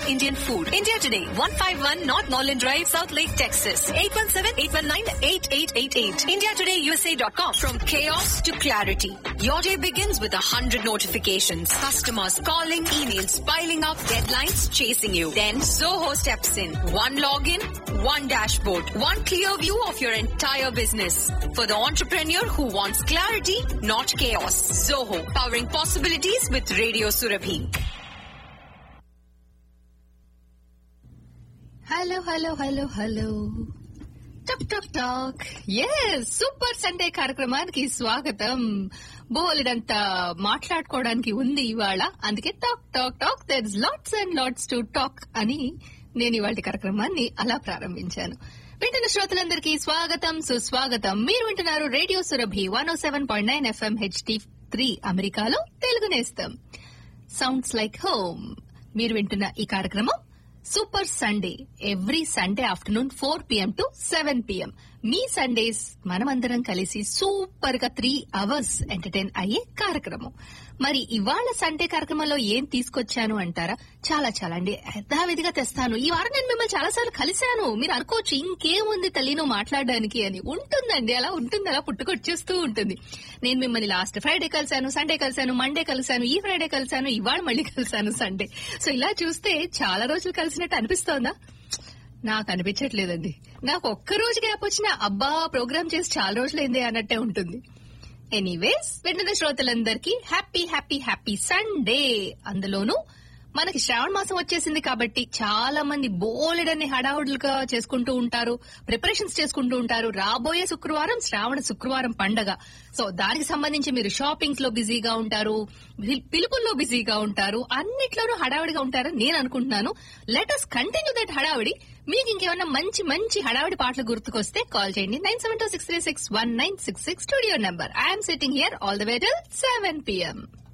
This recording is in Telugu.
Indian food. India Today, 151 North Norland Drive, South Lake, Texas. 817-819-8888. IndiaTodayUSA.com. From chaos to clarity. Your day begins with a hundred notifications. Customers calling, emails piling up, deadlines chasing you. Then Zoho steps in. One login, one dashboard, one clear view of your entire business. For the entrepreneur who wants clarity, not chaos. Zoho, powering possibilities with Radio Surabhi. Hello hello hello hello టక్ టక్ టాక్ ఎస్ సూపర్ సండే కార్యక్రమానికి స్వాగతం బోలెడంత మాట్లాడుకోవడానికి ఉంది ఇవాళ అందుకే talk talk talk there lots and lots to talk అని నేను ఇవాళ కార్యక్రమాన్ని అలా ప్రారంభించాను వింటున్న శ్రోతలందరికీ స్వాగతం సుస్వాగతం మీరు వింటున్నారు radio Surabhi one O seven point nine FM HD three అమెరికాలో తెలుగు నేస్తం సౌండ్స్ లైక్ హోమ్ మీరు వింటున్న ఈ కార్యక్రమం super Sunday every Sunday afternoon four PM to seven PM మీ సండేస్ మనమందరం కలిసి సూపర్ గా త్రీ అవర్స్ ఎంటర్టైన్ అయ్యే కార్యక్రమం మరి ఇవాళ సండే కార్యక్రమంలో ఏం తీసుకొచ్చాను అంటారా చాలా చాలా అండి యథావిధిగా తెస్తాను ఈ వారం నేను మిమ్మల్ని చాలా సార్లు కలిశాను మీరు అనుకోవచ్చు ఇంకేముంది తల్లి నువ్వు మాట్లాడడానికి అని ఉంటుందండి అలా ఉంటుంది అలా పుట్టుకొచ్చేస్తూ ఉంటుంది నేను మిమ్మల్ని లాస్ట్ ఫ్రైడే కలిశాను సండే కలిశాను మండే కలిశాను ఈ ఫ్రైడే కలిశాను ఇవాళ మళ్ళీ కలిశాను సండే సో ఇలా చూస్తే చాలా రోజులు కలిసినట్టు అనిపిస్తోందా నాకు అనిపించట్లేదండి నాకు ఒక్క రోజు గ్యాప్ వచ్చినా అబ్బా ప్రోగ్రామ్ చేసి చాలా రోజులైంది అన్నట్టే ఉంటుంది ఎనీవేస్ వింటున్న శ్రోతలందరికీ హ్యాపీ హ్యాపీ హ్యాపీ సండే అందులోనూ మనకి శ్రావణ మాసం వచ్చేసింది కాబట్టి చాలా మంది బోలెడన్ని హడావుడులుగా చేసుకుంటూ ఉంటారు ప్రిపరేషన్స్ చేసుకుంటూ ఉంటారు రాబోయే శుక్రవారం శ్రావణ శుక్రవారం పండగ సో దానికి సంబంధించి మీరు షాపింగ్స్ లో బిజీగా ఉంటారు పిల్- పిలుపుల్లో బిజీగా ఉంటారు అన్నిట్లోనూ హడావిడిగా ఉంటారని నేను అనుకుంటున్నాను లెట్ అస్ కంటిన్యూ దట్ హడావిడి మీకు ఇంకేమన్నా మంచి మంచి హడావిడి పాటలు గుర్తుకొస్తే కాల్ చేయండి nine seven two six three six one nine six six studio number I'm sitting here all the way till seven PM